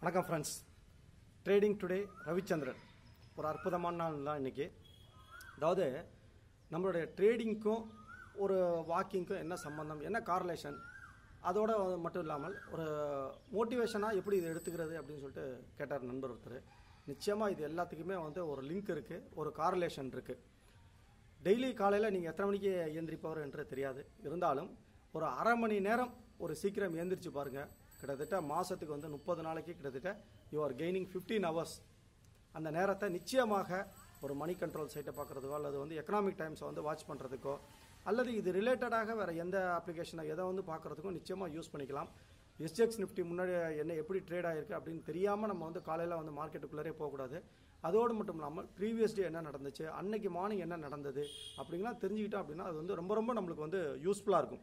வணக்கம் friends trading today Ravichandran ஒரு அற்புதமான நாள் தான் இன்னைக்கு அதாவது நம்மளுடைய ட்ரேடிங்க்கும் ஒரு வாக்கிங்க்கும் என்ன சம்பந்தம் என்ன கார்லேஷன் அதோட மட்டும் இல்லாமல் ஒரு மோட்டிவேஷனாக எப்படி இதை எடுத்துக்கிறது அப்படின்னு சொல்லிட்டு கேட்டார் நண்பர் ஒருத்தர் நிச்சயமாக இது எல்லாத்துக்குமே வந்து ஒரு லிங்க் இருக்குது ஒரு கார்லேஷன் இருக்குது டெய்லி காலையில் நீங்கள் எத்தனை மணிக்கு எந்திரிப்பவர் என்று தெரியாது இருந்தாலும் ஒரு அரை மணி நேரம் ஒரு சீக்கிரம் எந்திரிச்சு பாருங்க கிட்டத்தட்ட மாதத்துக்கு வந்து முப்பது நாளைக்கு கிட்டத்தட்ட you are gaining fifteen hours அந்த நேரத்தை நிச்சயமாக ஒரு மணி கண்ட்ரோல் சைட்டை பார்க்குறதுக்கோ அல்லது வந்து எக்கனாமிக் டைம்ஸை வந்து வாட்ச் பண்ணுறதுக்கோ அல்லது இது ரிலேட்டடாக வேறு எந்த அப்ளிகேஷனை எதை வந்து பார்க்குறதுக்கும் நிச்சயமாக யூஸ் பண்ணிக்கலாம் எஸ்ஜெக்ஸ் நிஃப்டி முன்னாடி என்ன எப்படி ட்ரேட் ஆயிருக்கு அப்படின்னு தெரியாமல் நம்ம வந்து காலையில் வந்து மார்க்கெட்டுக்குள்ளே போகக்கூடாது அதோடு மட்டும் இல்லாமல் ப்ரீவியஸ் டே என்ன நடந்துச்சு அன்னைக்கு மார்னிங் என்ன நடந்தது அப்படிங்கலாம் தெரிஞ்சுக்கிட்டோம் அப்படின்னா அது வந்து ரொம்ப ரொம்ப நம்மளுக்கு வந்து யூஸ்ஃபுல்லாக இருக்கும்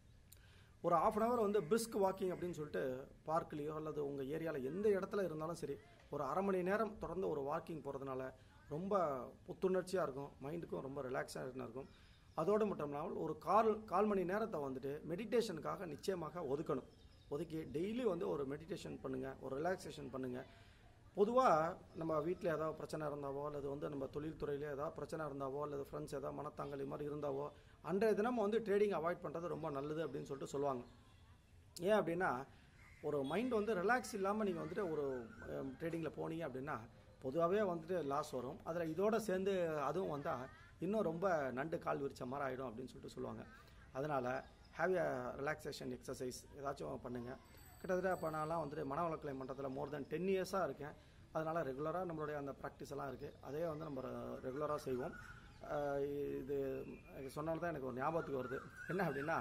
ஒரு ஆஃப் அன் ஹவர் வந்து பிரிஸ்க் வாக்கிங் அப்படின்னு சொல்லிட்டு பார்க்லேயோ அல்லது உங்கள் ஏரியாவில் எந்த இடத்துல இருந்தாலும் சரி ஒரு அரை மணி நேரம் தொடர்ந்து ஒரு வாக்கிங் போகிறதுனால ரொம்ப புத்துணர்ச்சியாக இருக்கும் மைண்டுக்கும் ரொம்ப ரிலாக்ஸாக இருக்கும் அதோடு மட்டும் இல்லாமல் ஒரு கால் கால் மணி நேரத்தை வந்துட்டு மெடிடேஷனுக்காக நிச்சயமாக ஒதுக்கணும் ஒதுக்கி டெய்லி வந்து ஒரு மெடிடேஷன் பண்ணுங்கள் ஒரு ரிலாக்ஸேஷன் பண்ணுங்கள் பொதுவாக நம்ம வீட்டில் ஏதாவது பிரச்சனை இருந்தாவோ அல்லது வந்து நம்ம தொழில்துறையிலே ஏதாவது பிரச்சனை இருந்தாவோ அல்லது ஃப்ரெண்ட்ஸ் ஏதாவது மனத்தாங்கல் இது மாதிரி இருந்தாவோ அன்றைய தினம் வந்து ட்ரேடிங் அவாய்ட் பண்ணுறது ரொம்ப நல்லது அப்படின்னு சொல்லிட்டு சொல்லுவாங்க ஏன் அப்படின்னா ஒரு மைண்ட் வந்து ரிலாக்ஸ் இல்லாமல் நீங்கள் வந்துட்டு ஒரு ட்ரேடிங்கில் போனீங்க அப்படின்னா பொதுவாகவே வந்துட்டு லாஸ் வரும் அதில் இதோட சேர்ந்து அதுவும் வந்தால் இன்னும் ரொம்ப நண்டு கால் விரிச்ச மாதிரி ஆகிடும் அப்படின்னு சொல்லிட்டு சொல்லுவாங்க அதனால் ஹேவ் எ ரிலாக்ஸேஷன் எக்ஸசைஸ் ஏதாச்சும் பண்ணுங்கள் கிட்டத்தட்ட இப்போ நான்லாம் வந்துட்டு மனவளக்கலை மன்றத்தில் மோர் தென் டென் இயர்ஸாக இருக்கேன் அதனால் ரெகுலராக நம்மளுடைய அந்த ப்ராக்டிஸ் எல்லாம் இருக்குது அதே வந்து நம்ம ரெகுலராக செய்வோம் அஹ் இது சொன்னால தான் எனக்கு ஒரு ஞாபகத்துக்கு வருது என்ன அப்படின்னா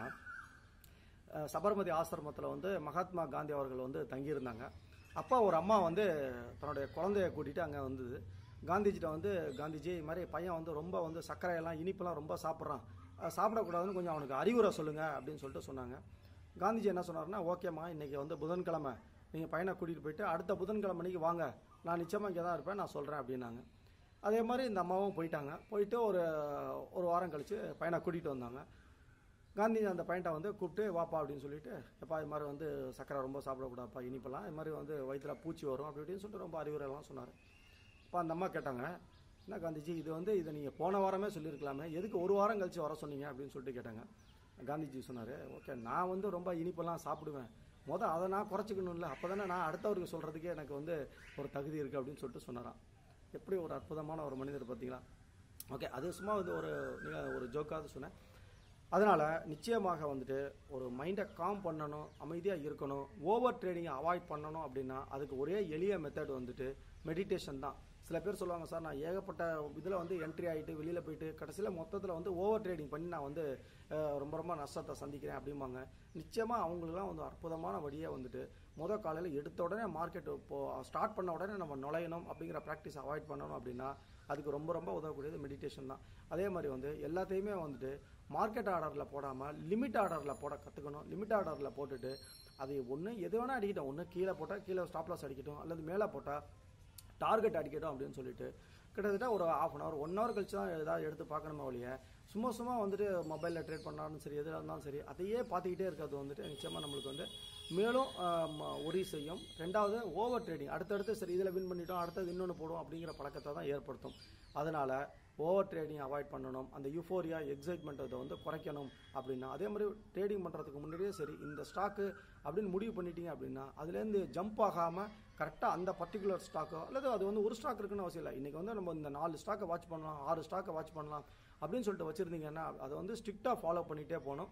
அஹ் சபர்மதி ஆசிரமத்தில் வந்து மகாத்மா காந்தி அவர்கள் வந்து தங்கியிருந்தாங்க அப்பா ஒரு அம்மா வந்து தன்னுடைய குழந்தைய கூட்டிகிட்டு அங்கே வந்தது காந்திஜிட்ட வந்து காந்திஜி இது மாதிரி பையன் வந்து ரொம்ப வந்து சர்க்கரையெல்லாம் இனிப்பெல்லாம் ரொம்ப சாப்பிட்றான் அஹ் சாப்பிடக்கூடாதுன்னு கொஞ்சம் அவனுக்கு அறிவுரை சொல்லுங்கள் அப்படின்னு சொல்லிட்டு சொன்னாங்க காந்திஜி என்ன சொன்னார்னா ஓகேம்மா இன்னைக்கு வந்து புதன்கிழமை நீங்கள் பையனை கூட்டிகிட்டு போயிட்டு அடுத்த புதன்கிழமை அன்னைக்கு வாங்க நான் நிச்சயமாக இங்கே தான் இருப்பேன் நான் சொல்கிறேன் அப்படின்னாங்க அதே மாதிரி இந்த அம்மாவும் போயிட்டாங்க போயிட்டு ஒரு ஒரு வாரம் கழித்து பையனை கூட்டிகிட்டு வந்தாங்க காந்தி அந்த பையன்ட்ட வந்து கூப்பிட்டு வாப்பா அப்படின்னு சொல்லிட்டு எப்பா இது மாதிரி வந்து சக்கரை ரொம்ப சாப்பிடக்கூடாதுப்பா இனிப்பெல்லாம் இது மாதிரி வந்து வயிற்றுல பூச்சி வரும் அப்படி இப்படின்னு சொல்லிட்டு ரொம்ப அறிவுரைலாம் சொன்னார் அப்போ அந்த அம்மா கேட்டாங்க என்ன காந்திஜி இது வந்து இதை நீங்கள் போன வாரமே சொல்லியிருக்கலாமே எதுக்கு ஒரு வாரம் கழிச்சு வர சொன்னீங்க அப்படின்னு சொல்லிட்டு கேட்டாங்க காந்திஜி சொன்னார் ஓகே நான் வந்து ரொம்ப இனிப்பெல்லாம் சாப்பிடுவேன் மொதல் அதை நான் குறைச்சிக்கணும்ல அப்போ தானே நான் அடுத்தவருக்கு சொல்கிறதுக்கே எனக்கு வந்து ஒரு தகுதி இருக்குது அப்படின்னு சொல்லிட்டு சொன்னாராம் எப்படி ஒரு அற்புதமான ஒரு மனிதர் பார்த்தீங்களா ஓகே அது சும்மா வந்து ஒரு நீங்கள் ஒரு ஜோக்காவது சொன்னேன் அதனால் நிச்சயமாக வந்துட்டு ஒரு மைண்டை காம் பண்ணணும் அமைதியாக இருக்கணும் ஓவர் ட்ரேடிங்கை அவாய்ட் பண்ணணும் அப்படின்னா அதுக்கு ஒரே எளிய மெத்தட் வந்துட்டு மெடிடேஷன் தான் சில பேர் சொல்லுவாங்க சார் நான் ஏகப்பட்ட இதில் வந்து என்ட்ரி ஆகிட்டு வெளியில் போயிட்டு கடைசியில் மொத்தத்தில் வந்து ஓவர் ட்ரேடிங் பண்ணி நான் வந்து அஹ், ரொம்ப ரொம்ப நஷ்டத்தை சந்திக்கிறேன் அப்படிம்பாங்க நிச்சயமாக அவங்களுக்குலாம் வந்து அற்புதமான வழியை வந்துட்டு முத காலையில் எடுத்த உடனே மார்க்கெட் இப்போ ஸ்டார்ட் பண்ண உடனே நம்ம நுழையணும் அப்படிங்கிற ப்ராக்டிஸ் அவாய்ட் பண்ணணும் அப்படின்னா அதுக்கு ரொம்ப ரொம்ப உதவக்கூடியது மெடிடேஷன் தான் அதே மாதிரி வந்து எல்லாத்தையுமே வந்துட்டு மார்க்கெட் ஆர்டரில் போடாமல் லிமிட் ஆர்டரில் போட கற்றுக்கணும் லிமிட் ஆர்டரில் போட்டுட்டு அது ஒன்று எது வேணால் அடிக்கட்டும் ஒன்று கீழே போட்டால் கீழே ஸ்டாப் லாஸ் அடிக்கட்டும் அல்லது மேலே போட்டால் டார்கெட் அடிக்கட்டும் அப்படின்னு சொல்லிட்டு கிட்டத்தட்ட ஒரு half an hour one hour கழிச்சு தான் ஏதாவது எடுத்து பார்க்கணுமே ஒழிய சும்மா சும்மா வந்துட்டு மொபைலில் ட்ரேட் பண்ணாலும் சரி எதுவாக இருந்தாலும் சரி அதையே பார்த்துக்கிட்டே இருக்கிறது வந்துட்டு நிச்சயமாக நம்மளுக்கு வந்து மேலும் ஒரி செய்யும் ரெண்டாவது ஓவர் ட்ரேடிங் அடுத்தடுத்து சரி இதில் வின் பண்ணிட்டோம் அடுத்தது இன்னொன்று போடும் அப்படிங்கிற பழக்கத்தை தான் ஏற்படுத்தும் அதனால் ஓவர் ட்ரேடிங் அவாய்ட் பண்ணணும் அந்த யூஃபோரியா எக்ஸைட்மெண்ட் அதை வந்து குறைக்கணும் அப்படின்னா அதே மாதிரி ட்ரேடிங் பண்ணுறதுக்கு முன்னாடியே சரி இந்த ஸ்டாக்கு அப்படின்னு முடிவு பண்ணிட்டீங்க அப்படின்னா அதுலேருந்து ஜம்ப் ஆகாமல் கரெக்டாக அந்த பர்டிகுலர் ஸ்டாக்கோ அல்லது அது வந்து ஒரு ஸ்டாக் இருக்குன்னு அவசியம் இல்லை இன்றைக்கி வந்து நம்ம இந்த நாலு ஸ்டாக்கை வாட்ச் பண்ணலாம் ஆறு ஸ்டாக்கை வாட்ச் பண்ணலாம் அப்படின்னு சொல்லிட்டு வச்சுருந்தீங்கன்னா அதை வந்து ஸ்ட்ரிக்டாக ஃபாலோ பண்ணிகிட்டே போகணும்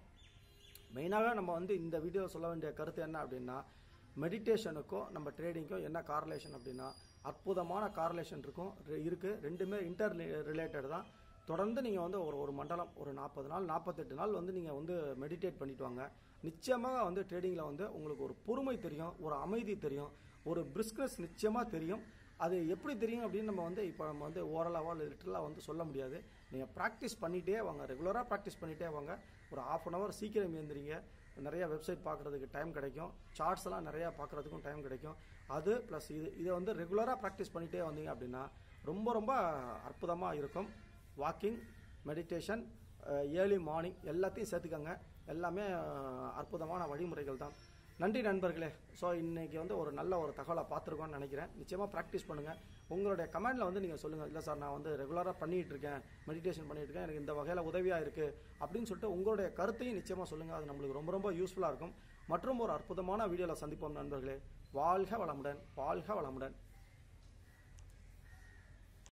மெயினாக நம்ம வந்து இந்த வீடியோ சொல்ல வேண்டிய கருத்து என்ன அப்படின்னா மெடிடேஷனுக்கும் நம்ம ட்ரேடிங்க்கும் என்ன கார்லேஷன் அப்படின்னா அற்புதமான கார்லேஷன் இருக்கும் ரெ- இருக்கு ரெண்டுமே இன்டர் ரிலேட்டட் தான் தொடர்ந்து நீங்கள் வந்து ஒரு ஒரு மண்டலம் ஒரு நாற்பது நாள் நாற்பத்தெட்டு நாள் வந்து நீங்கள் வந்து மெடிடேட் பண்ணிட்டு வாங்க நிச்சயமாக வந்து ட்ரேடிங்கில் வந்து உங்களுக்கு ஒரு பொறுமை தெரியும் ஒரு அமைதி தெரியும் ஒரு பிரிஸ்கஸ் நிச்சயமாக தெரியும் அது எப்படி தெரியும் அப்படின்னு நம்ம வந்து இப்போ நம்ம வந்து ஓரலாவோ இல்லை லிட்டரலாக வந்து சொல்ல முடியாது நீங்கள் ப்ராக்டிஸ் பண்ணிகிட்டே வாங்க ரெகுலராக ப்ராக்டிஸ் பண்ணிகிட்டே வாங்க ஒரு ஆஃப் அன் ஹவர் சீக்கிரம் எழுந்திரிங்க நிறைய வெப்சைட் பார்க்குறதுக்கு டைம் கிடைக்கும் சார்ட்ஸ் எல்லாம் நிறையா பார்க்குறதுக்கும் டைம் கிடைக்கும் அது ப்ளஸ் இது இதை வந்து ரெகுலராக ப்ராக்டிஸ் பண்ணிகிட்டே வந்தீங்க அப்படின்னா ரொம்ப ரொம்ப அற்புதமாக இருக்கும் வாக்கிங் மெடிடேஷன் ஏர்லி மார்னிங் எல்லாத்தையும் சேர்த்துக்கங்க எல்லாமே அஹ், அற்புதமான வழிமுறைகள் தான் நன்றி நண்பர்களே ஸோ இன்னைக்கு வந்து ஒரு நல்ல ஒரு தகவலை பார்த்துருக்கோம்னு நினைக்கிறேன் நிச்சயமாக ப்ராக்டிஸ் பண்ணுங்கள் உங்களுடைய கமெண்டில் வந்து நீங்கள் சொல்லுங்கள் இல்லை சார் நான் வந்து ரெகுலராக பண்ணிகிட்டு இருக்கேன் மெடிடேஷன் பண்ணிட்டு இருக்கேன் எனக்கு இந்த வகையில் உதவியாக இருக்குது அப்படின்னு சொல்லிட்டு உங்களுடைய கருத்தையும் நிச்சயமாக சொல்லுங்கள் அது நம்மளுக்கு ரொம்ப ரொம்ப யூஸ்ஃபுல்லாக இருக்கும் மற்றும் ஒரு அற்புதமான வீடியோவில் சந்திப்போம் நண்பர்களே வாழ்க வளமுடன் வாழ்க வளமுடன்